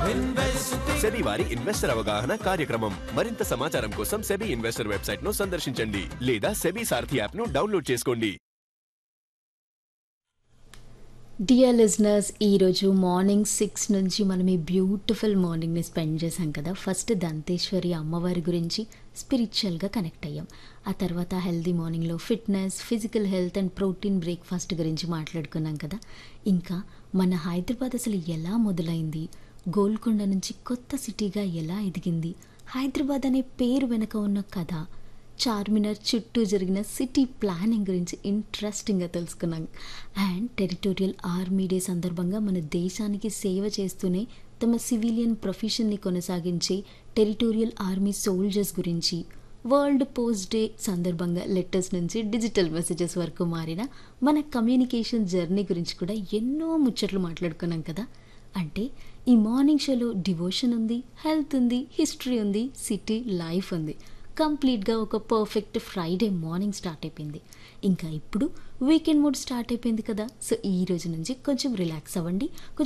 SEBI వారి investor అవగాహన కార్యక్రమం మరింత సమాచారం కోసం సెబీ ఇన్వెస్టర్ వెబ్సైట్ ను సందర్శించండి లేదా సెబీ సారథి యాప్ ను డౌన్లోడ్ చేసుకోండి డియర్ లిజనర్స్ ఈరోజు మార్నింగ్ సిక్స్ నుంచి మనం ఈ బ్యూటిఫుల్ మార్నింగ్ని స్పెండ్ చేశాం కదా ఫస్ట్ దంతేశ్వరి అమ్మవారి గురించి స్పిరిచువల్గా కనెక్ట్ అయ్యాం ఆ తర్వాత హెల్దీ మార్నింగ్లో fitness physical health and protein breakfast గురించి మాట్లాడుకున్నాం కదా ఇంకా మన హైదరాబాద్ అసలు ఎలా మొదలైంది గోల్కొండ నుంచి కొత్త సిటీగా ఎలా ఎదిగింది హైదరాబాద్ అనే పేరు వెనక ఉన్న కథ చార్మినార్ చుట్టూ జరిగిన సిటీ ప్లానింగ్ గురించి ఇంట్రెస్టింగ్గా తెలుసుకున్నాం అండ్ టెరిటోరియల్ ఆర్మీ డే సందర్భంగా మన దేశానికి సేవ చేస్తూనే తమ సివిలియన్ ప్రొఫెషన్ని కొనసాగించే టెరిటోరియల్ ఆర్మీ సోల్జర్స్ గురించి వరల్డ్ పోస్ట్ డే సందర్భంగా లెటర్స్ నుంచి డిజిటల్ మెసేజెస్ వరకు మారిన మన కమ్యూనికేషన్ జర్నీ గురించి కూడా ఎన్నో ముచ్చట్లు మాట్లాడుకున్నాం కదా అంటే ఈ మార్నింగ్ షోలో డివోషన్ ఉంది హెల్త్ ఉంది హిస్టరీ ఉంది సిటీ లైఫ్ ఉంది కంప్లీట్గా ఒక పర్ఫెక్ట్ ఫ్రైడే మార్నింగ్ స్టార్ట్ అయిపోయింది ఇంకా ఇప్పుడు వీకెండ్ మూడ్ స్టార్ట్ అయిపోయింది కదా సో ఈ రోజు నుంచి కొంచెం రిలాక్స్ అవ్వండి కొంచెం